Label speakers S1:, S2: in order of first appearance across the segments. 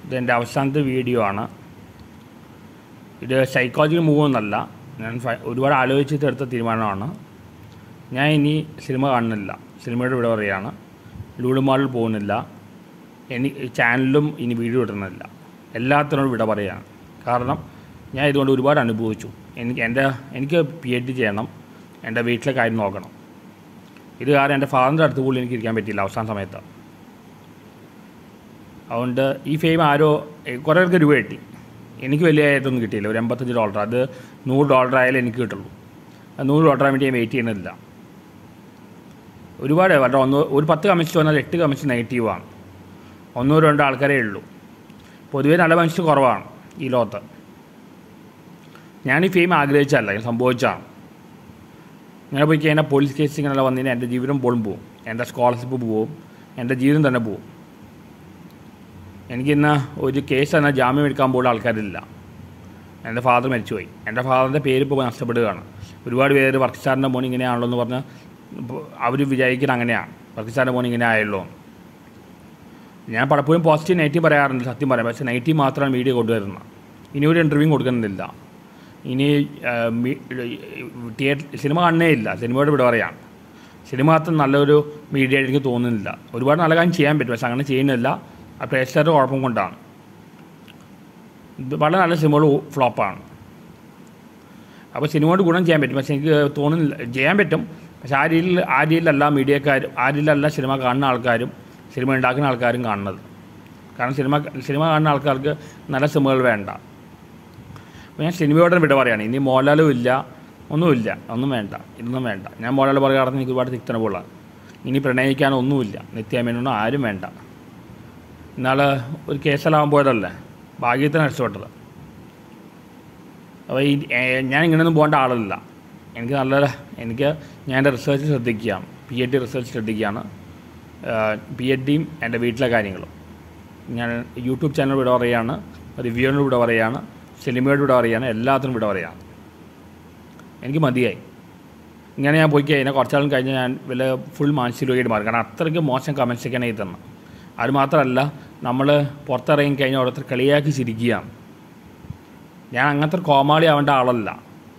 S1: ഇതെൻ്റെ അവസാനത്തെ വീഡിയോ ആണ് ഇത് സൈക്കോളജിക്കൽ മൂവ് ഒന്നല്ല ഞാൻ ഫ- ഒരുപാട് ആലോചിച്ചിട്ട് എടുത്ത തീരുമാനമാണ് ഞാൻ ഇനി സിനിമ കാണുന്നില്ല സിനിമയുടെ വിട പറയുകയാണ് ലൂഡുമാളിൽ പോകുന്നില്ല ഇനി ചാനലിലും ഇനി വീഡിയോ ഇടുന്നില്ല എല്ലാത്തിനോടും വിട പറയുകയാണ് കാരണം ഞാൻ ഇതുകൊണ്ട് ഒരുപാട് അനുഭവിച്ചു എനിക്ക് എൻ്റെ എനിക്ക് പി എച്ച് ഡി ചെയ്യണം എൻ്റെ വീട്ടിലെ കാര്യം നോക്കണം ഇത് കാരണം എൻ്റെ ഫാദറിൻ്റെ അടുത്ത് പോലും എനിക്ക് ഇരിക്കാൻ പറ്റിയില്ല അവസാന സമയത്ത് അതുകൊണ്ട് ഈ ഫെയിം ആരോ എ- കുറേ പേർക്ക് രൂപ കിട്ടി എനിക്ക് വലിയ ഇതൊന്നും കിട്ടിയില്ല ഒരു എൺപത്തഞ്ച് ഡോളർ അത് നൂറ് ഡോളർ ആയാലും എനിക്ക് കിട്ടുള്ളൂ അത് നൂറ് ഡോളറിന് വേണ്ടി ഞാൻ വെയിറ്റ് ചെയ്യുന്നില്ല ഒരുപാട് പക്ഷേ ഒന്ന് ഒരു പത്ത് കമ്മിഷൻ വന്നാൽ എട്ട് കമ്മിഷൻ നെഗറ്റീവാണ് ഒന്നോ രണ്ടോ ആൾക്കാരേ ഉള്ളൂ പൊതുവേ നല്ല മനുഷ്യർ കുറവാണ് ഈ ലോകത്ത് ഞാൻ ഈ ഫെയിം ആഗ്രഹിച്ചല്ല ഞാൻ സംഭവിച്ചാണ് ഇങ്ങനെ പോയി കഴിഞ്ഞാൽ പോലീസ് കേസ് ഇങ്ങനെയുള്ള വന്നു കഴിഞ്ഞാൽ എൻ്റെ ജീവിതം പോലും പോവും എൻ്റെ സ്കോളർഷിപ്പ് പോവും എൻ്റെ ജീവിതം തന്നെ പോവും എനിക്കിന്ന് ഒരു കേസ് തന്നെ ജാമ്യം എടുക്കാൻ പോലും ആൾക്കാരില്ല എൻ്റെ ഫാദർ മരിച്ചുപോയി എൻ്റെ ഫാദറിൻ്റെ പേര് ഇപ്പോൾ നഷ്ടപ്പെടുകയാണ് ഒരുപാട് പേര് വർക്കിച്ചാറിൻ്റെ മോൻ ഇങ്ങനെയാണല്ലോ എന്ന് പറഞ്ഞ് അവർ വിചാരിക്കുന്നത് അങ്ങനെയാണ് വർക്കിച്ചാറിൻ്റെ മോൻ ഇങ്ങനെ ആയല്ലോ എന്ന്. ഞാൻ പലപ്പോഴും പോസിറ്റീവ് നെഗറ്റീവ് പറയാറുണ്ട് സത്യം പറയാം പക്ഷേ നെഗറ്റീവ് മാത്രമാണ് മീഡിയ കൊണ്ടുവരുന്നത് ഇനി ഒരു ഇൻ്റർവ്യൂ കൊടുക്കുന്നില്ല ഇനി തിയേറ്റർ സിനിമ കാണുന്നേ ഇല്ല സിനിമയോട് ഇവിടെ പറയാം സിനിമ അത്ര നല്ലൊരു മീഡിയ എനിക്ക് തോന്നുന്നില്ല ഒരുപാട് നല്ല കാര്യം ചെയ്യാൻ പറ്റും പക്ഷെ അങ്ങനെ ചെയ്യുന്നില്ല ആ പ്രേക്ഷകരുടെ കുഴപ്പം കൊണ്ടാണ് ഇത് വളരെ നല്ല സിനിമകൾ ഫ്ലോപ്പാണ് അപ്പോൾ സിനിമയോട് ഗുണം ചെയ്യാൻ പറ്റും പക്ഷേ എനിക്ക് തോന്നുന്നില്ല ചെയ്യാൻ പറ്റും പക്ഷേ ആ രീതിയിൽ ആ രീതിയിലല്ല മീഡിയക്കാരും ആ രീതിയിലല്ല സിനിമ കാണുന്ന ആൾക്കാരും സിനിമ ഉണ്ടാക്കുന്ന ആൾക്കാരും കാണുന്നത് കാരണം സിനിമ സിനിമ കാണുന്ന ആൾക്കാർക്ക് നല്ല സിനിമകൾ വേണ്ട അപ്പോൾ ഞാൻ സിനിമയോടെ വിട പറയാണ് ഇനി മോഹൻലാലും ഇല്ല ഒന്നുമില്ല ഒന്നും വേണ്ട ഇതൊന്നും വേണ്ട ഞാൻ മോഹൻലാൽ പറയുകയാണെന്ന് എനിക്ക് ഒരുപാട് തിക്തണവുള്ളതാണ് ഇനി പ്രണയിക്കാനൊന്നുമില്ല നിത്യാമേനൊന്നും ആരും വേണ്ട ഇന്നാൾ ഒരു കേസെല്ലാം പോയതല്ലേ ഭാഗ്യത്തിന് രക്ഷപ്പെട്ടത് അപ്പോൾ ഈ ഏ, ഞാൻ ഇങ്ങനെയൊന്നും പോകേണ്ട ആളല്ല എനിക്ക് നല്ല എനിക്ക് ഞാൻ എൻ്റെ റിസർച്ച് ശ്രദ്ധിക്കുകയാണ് പി എച്ച് ഡി റിസർച്ച് ശ്രദ്ധിക്കുകയാണ് പി എച്ച് ഡിയും എൻ്റെ വീട്ടിലെ കാര്യങ്ങളും ഞാൻ യൂട്യൂബ് ചാനൽ ഇവിടെ പറയുകയാണ് റിവ്യൂവിനോട് ഇവിടെ പറയുകയാണ് സിനിമയോട് ഇവിടെ പറയുകയാണ് എല്ലാത്തിനും ഇവിടെ പറയുകയാണ് എനിക്ക് മതിയായി ഇങ്ങനെ ഞാൻ പോയി കഴിഞ്ഞാൽ കുറച്ചാളും കഴിഞ്ഞ് ഞാൻ വല്ല ഫുൾ മാനസിക രോഗിയായിട്ട് മാറും കാരണം അത്രയ്ക്ക് മോശം കമൻസൊക്കെയാണ് ഈ തന്നെ അത് മാത്രമല്ല നമ്മൾ പുറത്തിറങ്ങി കഴിഞ്ഞാൽ ഓരോരുത്തർ കളിയാക്കി ചിരിക്കുകയാണ് ഞാൻ അങ്ങനത്തെ ഒരു കോമാളി ആവേണ്ട ആളല്ല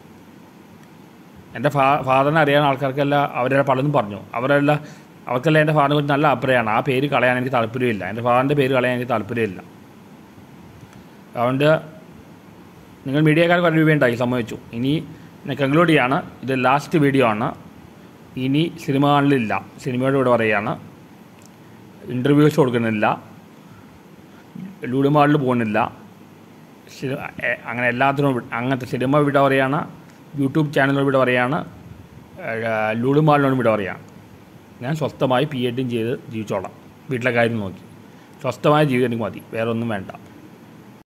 S1: എൻ്റെ ഫാ ഫാദറിനെ അറിയാവുന്ന ആൾക്കാർക്കെല്ലാം അവരെ പലതും പറഞ്ഞു അവരെല്ലാം അവർക്കെല്ലാം എൻ്റെ ഫാദറിനെ കുറിച്ച് നല്ല അഭിപ്രായമാണ് ആ പേര് കളയാൻ എനിക്ക് താല്പര്യമില്ല എൻ്റെ ഫാദറിൻ്റെ പേര് കളയാൻ എനിക്ക് താല്പര്യമില്ല അതുകൊണ്ട് നിങ്ങൾ മീഡിയക്കാർക്ക് ഒരു രൂപയുണ്ടായി സമ്മതിച്ചു ഇനി ഞാൻ കൺക്ലൂഡ് ചെയ്യാണ് ഇത് ലാസ്റ്റ് വീഡിയോ ആണ് ഇനി സിനിമ കാണലില്ല സിനിമയോട് ഇവിടെ പറയുകയാണ് ഇൻ്റർവ്യൂസ് കൊടുക്കുന്നില്ല ലൂഡുമാളിൽ പോകുന്നില്ല സി- എ- അങ്ങനെ എല്ലാത്തിനും വി- അങ്ങനത്തെ സിനിമ വിട പറയാണ് യൂട്യൂബ് ചാനലിനോട് വിട പറയാണ് ലൂഡുമാളിനോട് വിട പറയാണ് ഞാൻ സ്വസ്ഥമായി പി എഡും ചെയ്ത് ജീവിച്ചോളാം വീട്ടിലെ കാര്യം നോക്കി സ്വസ്ഥമായ ജീവിതം എനിക്ക് മതി വേറെ ഒന്നും വേണ്ട